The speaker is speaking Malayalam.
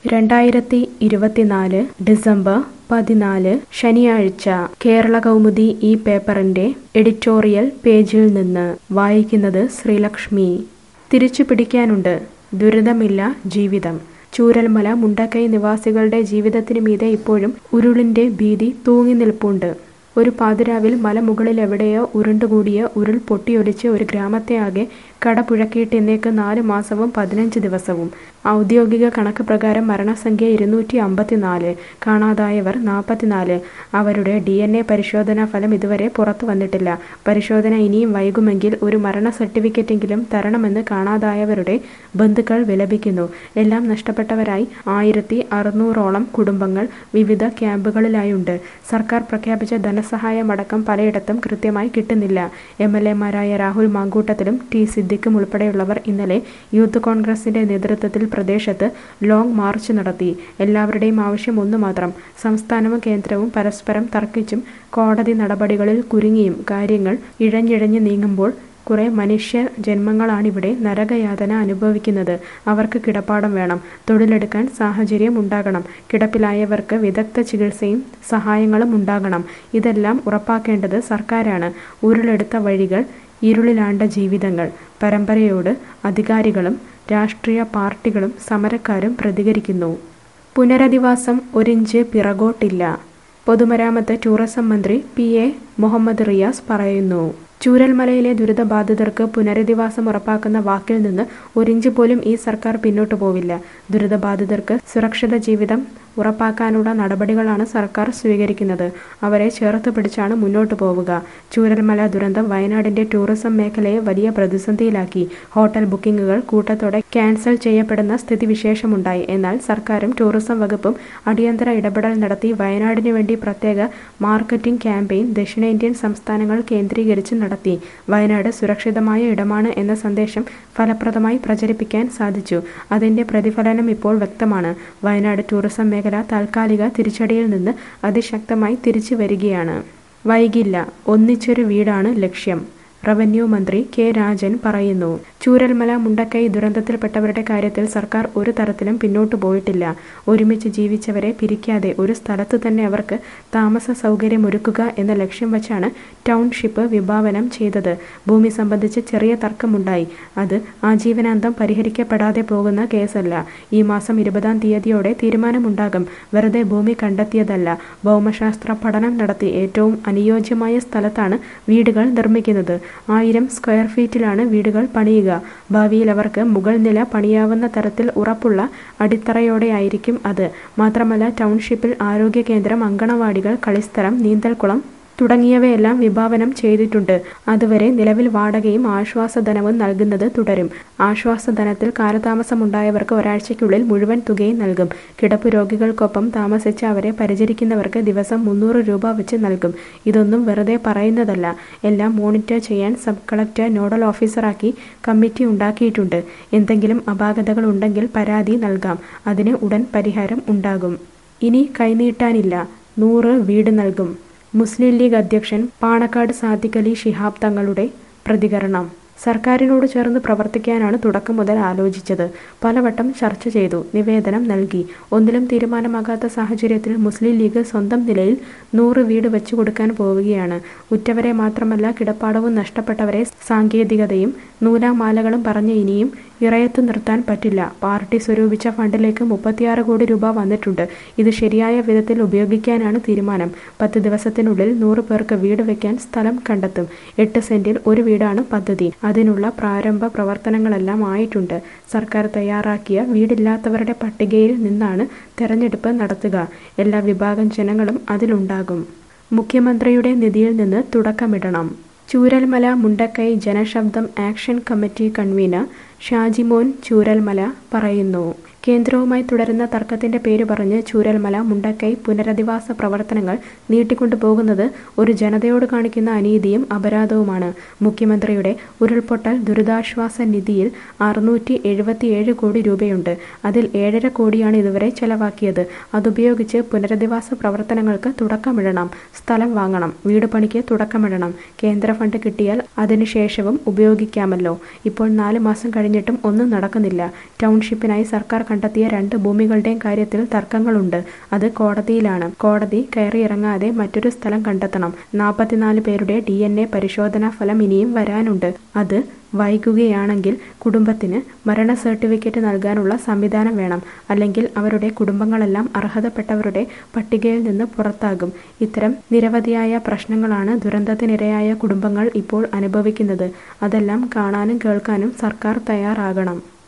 രണ്ടായിരത്തി ഇരുപത്തിനാല് ഡിസംബർ പതിനാല് ശനിയാഴ്ച കേരള കൗമുദി ഈ പേപ്പറിന്റെ എഡിറ്റോറിയൽ പേജിൽ നിന്ന് വായിക്കുന്നത് ശ്രീലക്ഷ്മി തിരിച്ചു പിടിക്കാനുണ്ട് ദുരിതമില്ല ജീവിതം ചൂരൽമല മുണ്ടക്കൈ നിവാസികളുടെ ജീവിതത്തിന് മീതെ ഇപ്പോഴും ഉരുളിന്റെ ഭീതി തൂങ്ങി നിൽപ്പുണ്ട് ഒരു പാതിരാവിൽ മലമുകളിൽ എവിടെയോ ഉരുണ്ടുകൂടിയ ഉരുൾ പൊട്ടിയൊലിച്ച് ഒരു ഗ്രാമത്തെ ആകെ കടപുഴക്കിയിട്ടെന്നേക്ക് നാല് മാസവും പതിനഞ്ച് ദിവസവും ഔദ്യോഗിക കണക്ക് പ്രകാരം മരണസംഖ്യ ഇരുന്നൂറ്റി അമ്പത്തിനാല് കാണാതായവർ നാൽപ്പത്തിനാല് അവരുടെ ഡി എൻ എ പരിശോധനാ ഫലം ഇതുവരെ പുറത്തു വന്നിട്ടില്ല പരിശോധന ഇനിയും വൈകുമെങ്കിൽ ഒരു മരണ സർട്ടിഫിക്കറ്റെങ്കിലും തരണമെന്ന് കാണാതായവരുടെ ബന്ധുക്കൾ വിലപിക്കുന്നു എല്ലാം നഷ്ടപ്പെട്ടവരായി ആയിരത്തി അറുന്നൂറോളം കുടുംബങ്ങൾ വിവിധ ക്യാമ്പുകളിലായുണ്ട് സർക്കാർ പ്രഖ്യാപിച്ച ധനസഹായമടക്കം പലയിടത്തും കൃത്യമായി കിട്ടുന്നില്ല എം എൽ എമാരായ രാഹുൽ മാങ്കൂട്ടത്തിലും ടി സിദ്ദിഖും ഉൾപ്പെടെയുള്ളവർ ഇന്നലെ യൂത്ത് കോൺഗ്രസിന്റെ നേതൃത്വത്തിൽ പ്രദേശത്ത് ലോങ് മാർച്ച് നടത്തി എല്ലാവരുടെയും ആവശ്യം ഒന്നു മാത്രം സംസ്ഥാനവും കേന്ദ്രവും പരസ്പരം തർക്കിച്ചും കോടതി നടപടികളിൽ കുരുങ്ങിയും കാര്യങ്ങൾ ഇഴഞ്ഞിഴഞ്ഞ് നീങ്ങുമ്പോൾ കുറെ മനുഷ്യ ജന്മങ്ങളാണിവിടെ നരകയാതന അനുഭവിക്കുന്നത് അവർക്ക് കിടപ്പാടം വേണം തൊഴിലെടുക്കാൻ സാഹചര്യം ഉണ്ടാകണം കിടപ്പിലായവർക്ക് വിദഗ്ധ ചികിത്സയും സഹായങ്ങളും ഉണ്ടാകണം ഇതെല്ലാം ഉറപ്പാക്കേണ്ടത് സർക്കാരാണ് ഉരുളെടുത്ത വഴികൾ ഇരുളിലാണ്ട ജീവിതങ്ങൾ പരമ്പരയോട് അധികാരികളും രാഷ്ട്രീയ പാർട്ടികളും സമരക്കാരും പ്രതികരിക്കുന്നു പുനരധിവാസം ഒരിഞ്ച് പിറകോട്ടില്ല പൊതുമരാമത്ത് ടൂറിസം മന്ത്രി പി എ മുഹമ്മദ് റിയാസ് പറയുന്നു ചൂരൽമലയിലെ ദുരിതബാധിതർക്ക് പുനരധിവാസം ഉറപ്പാക്കുന്ന വാക്കിൽ നിന്ന് ഒരിഞ്ച് പോലും ഈ സർക്കാർ പിന്നോട്ടു പോവില്ല ദുരിതബാധിതർക്ക് സുരക്ഷിത ജീവിതം ഉറപ്പാക്കാനുള്ള നടപടികളാണ് സർക്കാർ സ്വീകരിക്കുന്നത് അവരെ ചേർത്ത് പിടിച്ചാണ് മുന്നോട്ടു പോവുക ചൂരൽമല ദുരന്തം വയനാടിന്റെ ടൂറിസം മേഖലയെ വലിയ പ്രതിസന്ധിയിലാക്കി ഹോട്ടൽ ബുക്കിംഗുകൾ കൂട്ടത്തോടെ ക്യാൻസൽ ചെയ്യപ്പെടുന്ന സ്ഥിതിവിശേഷമുണ്ടായി എന്നാൽ സർക്കാരും ടൂറിസം വകുപ്പും അടിയന്തര ഇടപെടൽ നടത്തി വയനാടിനു വേണ്ടി പ്രത്യേക മാർക്കറ്റിംഗ് ക്യാമ്പയിൻ ദക്ഷിണേന്ത്യൻ സംസ്ഥാനങ്ങൾ കേന്ദ്രീകരിച്ച് നടത്തി വയനാട് സുരക്ഷിതമായ ഇടമാണ് എന്ന സന്ദേശം ഫലപ്രദമായി പ്രചരിപ്പിക്കാൻ സാധിച്ചു അതിന്റെ പ്രതിഫലനം ഇപ്പോൾ വ്യക്തമാണ് വയനാട് ടൂറിസം മേഖല താൽക്കാലിക തിരിച്ചടിയിൽ നിന്ന് അതിശക്തമായി തിരിച്ചു വരികയാണ് വൈകില്ല ഒന്നിച്ചൊരു വീടാണ് ലക്ഷ്യം റവന്യൂ മന്ത്രി കെ രാജൻ പറയുന്നു ചൂരൽമല മുണ്ടക്കൈ ദുരന്തത്തിൽപ്പെട്ടവരുടെ കാര്യത്തിൽ സർക്കാർ ഒരു തരത്തിലും പിന്നോട്ടു പോയിട്ടില്ല ഒരുമിച്ച് ജീവിച്ചവരെ പിരിക്കാതെ ഒരു സ്ഥലത്ത് തന്നെ അവർക്ക് താമസ സൗകര്യമൊരുക്കുക എന്ന ലക്ഷ്യം വച്ചാണ് ടൗൺഷിപ്പ് വിഭാവനം ചെയ്തത് ഭൂമി സംബന്ധിച്ച് ചെറിയ തർക്കമുണ്ടായി അത് ആജീവനാന്തം പരിഹരിക്കപ്പെടാതെ പോകുന്ന കേസല്ല ഈ മാസം ഇരുപതാം തീയതിയോടെ തീരുമാനമുണ്ടാകും വെറുതെ ഭൂമി കണ്ടെത്തിയതല്ല ഭൗമശാസ്ത്ര പഠനം നടത്തി ഏറ്റവും അനുയോജ്യമായ സ്ഥലത്താണ് വീടുകൾ നിർമ്മിക്കുന്നത് ആയിരം സ്ക്വയർ ഫീറ്റിലാണ് വീടുകൾ പണിയുക ഭാവിയിൽ അവർക്ക് മുകൾ നില പണിയാവുന്ന തരത്തിൽ ഉറപ്പുള്ള അടിത്തറയോടെയായിരിക്കും അത് മാത്രമല്ല ടൗൺഷിപ്പിൽ ആരോഗ്യ കേന്ദ്രം അങ്കണവാടികൾ കളിസ്ഥലം നീന്തൽക്കുളം തുടങ്ങിയവയെല്ലാം വിഭാവനം ചെയ്തിട്ടുണ്ട് അതുവരെ നിലവിൽ വാടകയും ആശ്വാസധനവും നൽകുന്നത് തുടരും ആശ്വാസധനത്തിൽ കാലതാമസമുണ്ടായവർക്ക് ഒരാഴ്ചയ്ക്കുള്ളിൽ മുഴുവൻ തുകയും നൽകും കിടപ്പ് രോഗികൾക്കൊപ്പം താമസിച്ച് അവരെ പരിചരിക്കുന്നവർക്ക് ദിവസം മുന്നൂറ് രൂപ വെച്ച് നൽകും ഇതൊന്നും വെറുതെ പറയുന്നതല്ല എല്ലാം മോണിറ്റർ ചെയ്യാൻ സബ് കളക്ടർ നോഡൽ ഓഫീസറാക്കി കമ്മിറ്റി ഉണ്ടാക്കിയിട്ടുണ്ട് എന്തെങ്കിലും അപാകതകൾ ഉണ്ടെങ്കിൽ പരാതി നൽകാം അതിന് ഉടൻ പരിഹാരം ഉണ്ടാകും ഇനി കൈനീട്ടാനില്ല നൂറ് വീട് നൽകും മുസ്ലിം ലീഗ് അധ്യക്ഷൻ പാണക്കാട് സാദിഖ് അലി ശിഹാബ് തങ്ങളുടെ പ്രതികരണം സർക്കാരിനോട് ചേർന്ന് പ്രവർത്തിക്കാനാണ് തുടക്കം മുതൽ ആലോചിച്ചത് പലവട്ടം ചർച്ച ചെയ്തു നിവേദനം നൽകി ഒന്നിലും തീരുമാനമാകാത്ത സാഹചര്യത്തിൽ മുസ്ലിം ലീഗ് സ്വന്തം നിലയിൽ നൂറ് വീട് വെച്ചു കൊടുക്കാൻ പോവുകയാണ് ഉറ്റവരെ മാത്രമല്ല കിടപ്പാടവും നഷ്ടപ്പെട്ടവരെ സാങ്കേതികതയും നൂലാമാലകളും പറഞ്ഞ് ഇനിയും ഇറയത്തു നിർത്താൻ പറ്റില്ല പാർട്ടി സ്വരൂപിച്ച ഫണ്ടിലേക്ക് മുപ്പത്തിയാറ് കോടി രൂപ വന്നിട്ടുണ്ട് ഇത് ശരിയായ വിധത്തിൽ ഉപയോഗിക്കാനാണ് തീരുമാനം പത്ത് ദിവസത്തിനുള്ളിൽ നൂറ് പേർക്ക് വീട് വെക്കാൻ സ്ഥലം കണ്ടെത്തും എട്ട് സെന്റിൽ ഒരു വീടാണ് പദ്ധതി അതിനുള്ള പ്രാരംഭ പ്രവർത്തനങ്ങളെല്ലാം ആയിട്ടുണ്ട് സർക്കാർ തയ്യാറാക്കിയ വീടില്ലാത്തവരുടെ പട്ടികയിൽ നിന്നാണ് തെരഞ്ഞെടുപ്പ് നടത്തുക എല്ലാ വിഭാഗം ജനങ്ങളും അതിലുണ്ടാകും മുഖ്യമന്ത്രിയുടെ നിധിയിൽ നിന്ന് തുടക്കമിടണം Chooralmala Mundakkai Janashabdam action committee convener Shajimon Chooralmala പറയുന്നു കേന്ദ്രവുമായി തുടരുന്ന തർക്കത്തിന്റെ പേര് പറഞ്ഞ് ചൂരൽമല മുണ്ടക്കൈ പുനരധിവാസ പ്രവർത്തനങ്ങൾ നീട്ടിക്കൊണ്ടുപോകുന്നത് ഒരു ജനതയോട് കാണിക്കുന്ന അനീതിയും അപരാധവുമാണ് മുഖ്യമന്ത്രിയുടെ ഉരുൾപൊട്ടൽ ദുരിതാശ്വാസ നിധിയിൽ അറുന്നൂറ്റി എഴുപത്തിയേഴ് കോടി രൂപയുണ്ട് അതിൽ ഏഴര കോടിയാണ് ഇതുവരെ ചെലവാക്കിയത് അതുപയോഗിച്ച് പുനരധിവാസ പ്രവർത്തനങ്ങൾക്ക് തുടക്കമിടണം സ്ഥലം വാങ്ങണം വീട് പണിക്ക് തുടക്കമിടണം കേന്ദ്ര ഫണ്ട് കിട്ടിയാൽ അതിനുശേഷവും ഉപയോഗിക്കാമല്ലോ ഇപ്പോൾ നാല് മാസം കഴിഞ്ഞ് കഴിഞ്ഞിട്ടും ഒന്നും നടക്കുന്നില്ല ടൗൺഷിപ്പിനായി സർക്കാർ കണ്ടെത്തിയ രണ്ട് ഭൂമികളുടെയും കാര്യത്തിൽ തർക്കങ്ങളുണ്ട് അത് കോടതിയിലാണ് കോടതി കയറിയിറങ്ങാതെ മറ്റൊരു സ്ഥലം കണ്ടെത്തണം നാൽപ്പത്തിനാല് പേരുടെ ഡി എൻ എ പരിശോധനാ ഫലം ഇനിയും വരാനുണ്ട് അത് വൈകുകയാണെങ്കിൽ കുടുംബത്തിന് മരണ സർട്ടിഫിക്കറ്റ് നൽകാനുള്ള സംവിധാനം വേണം അല്ലെങ്കിൽ അവരുടെ കുടുംബങ്ങളെല്ലാം അർഹതപ്പെട്ടവരുടെ പട്ടികയിൽ നിന്ന് പുറത്താകും ഇത്തരം നിരവധിയായ പ്രശ്നങ്ങളാണ് ദുരന്തത്തിനിരയായ കുടുംബങ്ങൾ ഇപ്പോൾ അനുഭവിക്കുന്നത് അതെല്ലാം കാണാനും കേൾക്കാനും സർക്കാർ തയ്യാറാകണം